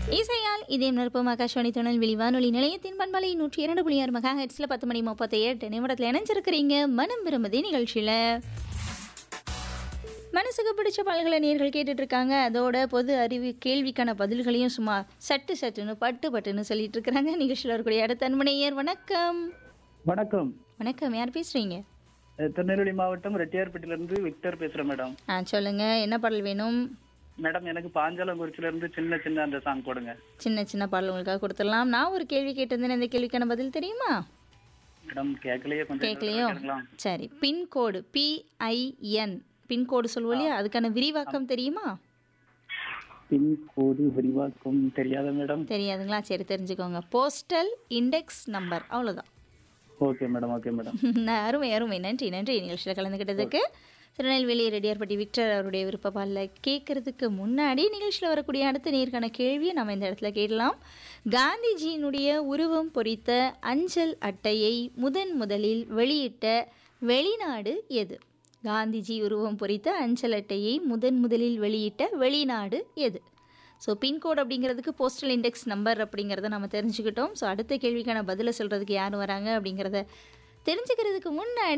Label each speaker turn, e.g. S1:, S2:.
S1: இசையால் இதயம் நிற்பம் ஆகாஷவாணி தொழில்வெளி வானொலி நிலையத்தின் பண்பலை நூற்றி இரண்டு புள்ளி ஆறு மெகா ஹெட்ஸில் பத்து மணி முப்பத்தி எட்டு நிமிடத்தில் இணைஞ்சிருக்கிறீங்க மனம் விரும்புதி நிகழ்ச்சியில் மனசுக்கு பிடிச்ச பாடல்களை நேர்கள் கேட்டுட்டு இருக்காங்க அதோட பொது அறிவு கேள்விக்கான பதில்களையும் சும்மா சட்டு சட்டுன்னு பட்டு பட்டுன்னு சொல்லிட்டு இருக்கிறாங்க நிகழ்ச்சியில் இருக்கக்கூடிய அடுத்த அன்பனையர் வணக்கம்
S2: வணக்கம்
S1: வணக்கம் யார் பேசுறீங்க
S2: அஹ் திருநெல்வேலி மாவட்டம் ரெட்டியார்பேட்டில இருந்து விக்டர் பேசுறேன் மேடம்
S1: ஆ சொல்லுங்க என்ன பாடல் வேணும்
S2: மேடம் எனக்கு பாஞ்சாலங்குறிச்சில இருந்து சின்ன சின்ன அந்த சாங் போடுங்க
S1: சின்ன சின்ன பாடல் உங்களுக்காக கொடுத்துடலாம் நான் ஒரு கேள்வி கேட்டிருந்தேன் இந்த கேள்விக்கான பதில் தெரியுமா
S2: மேடம் கேட்கலையே கொஞ்சம்
S1: கேட்கலையோ
S2: கேட்கலாம்
S1: சரி பின்கோடு பிஐஎன் பின்கோடு சொல்லுவோம் இல்லையா அதுக்கான விரிவாக்கம் தெரியுமா
S2: பின்கோடு விரிவாக்கம் தெரியாத மேடம்
S1: தெரியாதுங்களா சரி தெரிஞ்சுக்கோங்க போஸ்டல் இண்டெக்ஸ் நம்பர் அவ்வளோதான்
S2: ஓகே மேடம் ஓகே மேடம்
S1: நான் அருமை அருமை நன்றி நன்றி நிகழ்ச்சியில் கலந்துக்கிட்டதுக்கு திருநெல்வேலி ரெட்டியார்பட்டி விக்டர் அவருடைய விருப்ப பாலில் கேட்கறதுக்கு முன்னாடி நிகழ்ச்சியில் வரக்கூடிய அடுத்த நேர்காண கேள்வியை நம்ம இந்த இடத்துல கேட்கலாம் காந்திஜியினுடைய உருவம் பொறித்த அஞ்சல் அட்டையை முதன் முதலில் வெளியிட்ட வெளிநாடு எது காந்திஜி உருவம் பொறித்த அஞ்சல் அட்டையை முதன் முதலில் வெளியிட்ட வெளிநாடு எது ஸோ பின்கோட் அப்படிங்கிறதுக்கு போஸ்டல் இண்டெக்ஸ் நம்பர் அப்படிங்கிறத நம்ம தெரிஞ்சுக்கிட்டோம் ஸோ அடுத்த கேள்விக்கான பதிலை சொல்கிறதுக்கு யார் வராங்க அப்படிங்கிறத தெரிஞ்சுக்கிறதுக்கு முன்னாடி